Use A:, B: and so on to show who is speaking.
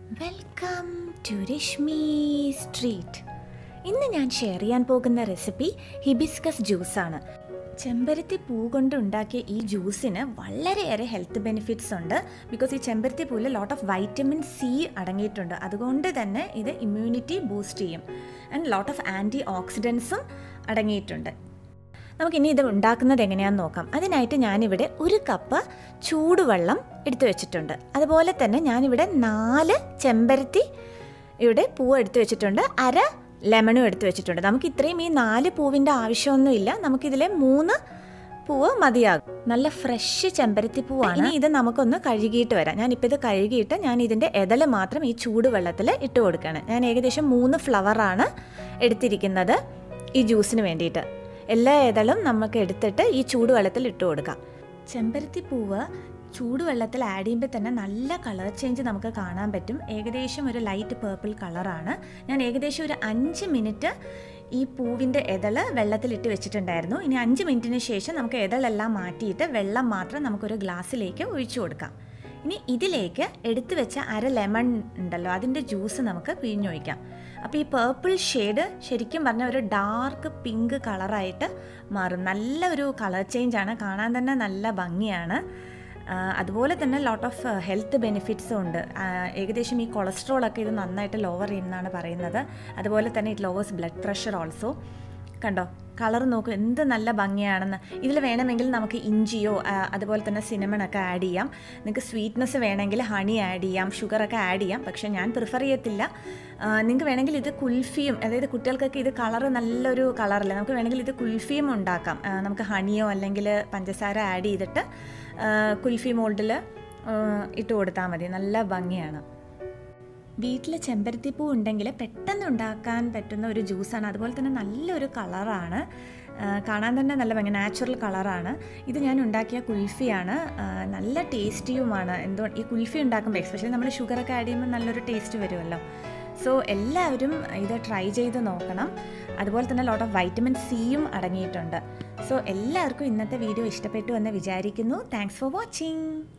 A: welcome to Rashmi street ഇന്ന് ഞാൻ share ചെയ്യാൻ പോകുന്ന റെസിപ്പി ഹിബിസ്കസ് ജ്യൂസാണ് ചെമ്പരത്തി പൂ കൊണ്ട് ഉണ്ടാക്കിയ ഈ ജ്യൂസിന് വളരെയേറെ ഹെൽത്ത് ബെനിഫിറ്റ്സ് ഉണ്ട് ബിക്കോസ് ഈ ചെമ്പരത്തി പൂവിൽ ലോട്ട് ഓഫ് വൈറ്റമിൻ സി അടങ്ങിയിട്ടുണ്ട് അതുകൊണ്ട് തന്നെ ഇത് ഇമ്മ്യൂണിറ്റി ബൂസ്റ്റ് ചെയ്യും ആൻഡ് ലോട്ട് ഓഫ് ആൻറ്റി ഓക്സിഡൻസും അടങ്ങിയിട്ടുണ്ട് നമുക്കിനി ഇത് ഉണ്ടാക്കുന്നത് എങ്ങനെയാണെന്ന് നോക്കാം അതിനായിട്ട് ഞാനിവിടെ ഒരു കപ്പ് ചൂടുവെള്ളം എടുത്തു വെച്ചിട്ടുണ്ട് അതുപോലെ തന്നെ ഞാനിവിടെ നാല് ചെമ്പരത്തി ഇവിടെ പൂവ് എടുത്തു വെച്ചിട്ടുണ്ട് അര ലെമണും എടുത്തു വെച്ചിട്ടുണ്ട് നമുക്ക് ഇത്രയും ഈ നാല് പൂവിൻ്റെ ആവശ്യമൊന്നുമില്ല നമുക്കിതിലെ മൂന്ന് പൂവ് മതിയാകും നല്ല ഫ്രഷ് ചെമ്പരത്തി പൂവാണ് ഇനി ഇത് നമുക്കൊന്ന് കഴുകിയിട്ട് വരാം ഞാനിപ്പോൾ ഇത് കഴുകിയിട്ട് ഞാൻ ഇതിൻ്റെ എതള് മാത്രം ഈ ചൂടുവെള്ളത്തിൽ ഇട്ട് കൊടുക്കുകയാണ് ഞാൻ ഏകദേശം മൂന്ന് ഫ്ലവറാണ് എടുത്തിരിക്കുന്നത് ഈ ജ്യൂസിന് വേണ്ടിയിട്ട് എല്ലാ ഇതളും നമുക്ക് എടുത്തിട്ട് ഈ ചൂടുവെള്ളത്തിൽ ഇട്ട് കൊടുക്കാം ചെമ്പരത്തി പൂവ് ചൂടുവെള്ളത്തിൽ ആഡ് ചെയ്യുമ്പോൾ തന്നെ നല്ല കളർ ചേഞ്ച് നമുക്ക് കാണാൻ പറ്റും ഏകദേശം ഒരു ലൈറ്റ് പേർപ്പിൾ കളറാണ് ഞാൻ ഏകദേശം ഒരു അഞ്ച് മിനിറ്റ് ഈ പൂവിൻ്റെ ഇതള് വെള്ളത്തിലിട്ട് വെച്ചിട്ടുണ്ടായിരുന്നു ഇനി അഞ്ച് മിനിറ്റിന് ശേഷം നമുക്ക് ഇതളെല്ലാം മാറ്റിയിട്ട് വെള്ളം മാത്രം നമുക്കൊരു ഗ്ലാസ്സിലേക്ക് ഒഴിച്ചു കൊടുക്കാം ഇനി ഇതിലേക്ക് എടുത്തു വെച്ച അര ലെമൺ ഉണ്ടല്ലോ അതിൻ്റെ ജ്യൂസ് നമുക്ക് പിഴിഞ്ഞൊഴിക്കാം അപ്പോൾ ഈ പേർപ്പിൾ ഷെയ്ഡ് ശരിക്കും പറഞ്ഞാൽ ഒരു ഡാർക്ക് പിങ്ക് കളറായിട്ട് മാറും നല്ല ഒരു കളർ ചേഞ്ചാണ് കാണാൻ തന്നെ നല്ല ഭംഗിയാണ് അതുപോലെ തന്നെ ലോട്ട് ഓഫ് ഹെൽത്ത് ബെനിഫിറ്റ്സും ഉണ്ട് ഏകദേശം ഈ കൊളസ്ട്രോളൊക്കെ ഇത് നന്നായിട്ട് ലോവർ ചെയ്യുന്നതാണ് പറയുന്നത് അതുപോലെ തന്നെ it lowers blood pressure also കണ്ടോ കളർ നോക്കൂ എന്ത് നല്ല ഭംഗിയാണെന്ന് ഇതിൽ വേണമെങ്കിൽ നമുക്ക് ഇഞ്ചിയോ അതുപോലെ തന്നെ സിനമണൊക്കെ ആഡ് ചെയ്യാം നിങ്ങൾക്ക് സ്വീറ്റ്നെസ് വേണമെങ്കിൽ ഹണി ആഡ് ചെയ്യാം ഷുഗറൊക്കെ ആഡ് ചെയ്യാം പക്ഷേ ഞാൻ പ്രിഫർ ചെയ്യത്തില്ല നിങ്ങൾക്ക് വേണമെങ്കിൽ ഇത് കുൽഫിയും അതായത് കുട്ടികൾക്കൊക്കെ ഇത് കളർ നല്ലൊരു കളറല്ല നമുക്ക് വേണമെങ്കിൽ ഇത് കുൽഫിയും ഉണ്ടാക്കാം നമുക്ക് ഹണിയോ അല്ലെങ്കിൽ പഞ്ചസാര ആഡ് ചെയ്തിട്ട് കുൽഫി മോൾഡിൽ ഇട്ട് കൊടുത്താൽ മതി നല്ല ഭംഗിയാണ് വീട്ടിൽ ചെമ്പരത്തിപ്പൂ ഉണ്ടെങ്കിൽ പെട്ടെന്ന് ഉണ്ടാക്കാൻ പറ്റുന്ന ഒരു ജ്യൂസാണ് അതുപോലെ തന്നെ നല്ലൊരു കളറാണ് കാണാൻ തന്നെ നല്ല ഭംഗി നാച്ചുറൽ കളറാണ് ഇത് ഞാൻ ഉണ്ടാക്കിയ കുൽഫിയാണ് നല്ല ടേസ്റ്റിയുമാണ് എന്തോ ഈ കുൽഫി ഉണ്ടാക്കുമ്പോൾ എസ്പെഷ്യലി നമ്മൾ ഷുഗറൊക്കെ ആഡ് ചെയ്യുമ്പോൾ നല്ലൊരു ടേസ്റ്റ് വരുമല്ലോ സോ എല്ലാവരും ഇത് ട്രൈ ചെയ്ത് നോക്കണം അതുപോലെ തന്നെ ലോട്ട് ഓഫ് വൈറ്റമിൻ സിയും അടങ്ങിയിട്ടുണ്ട് സോ എല്ലാവർക്കും ഇന്നത്തെ വീഡിയോ ഇഷ്ടപ്പെട്ടു എന്ന് വിചാരിക്കുന്നു താങ്ക്സ് ഫോർ വാച്ചിങ്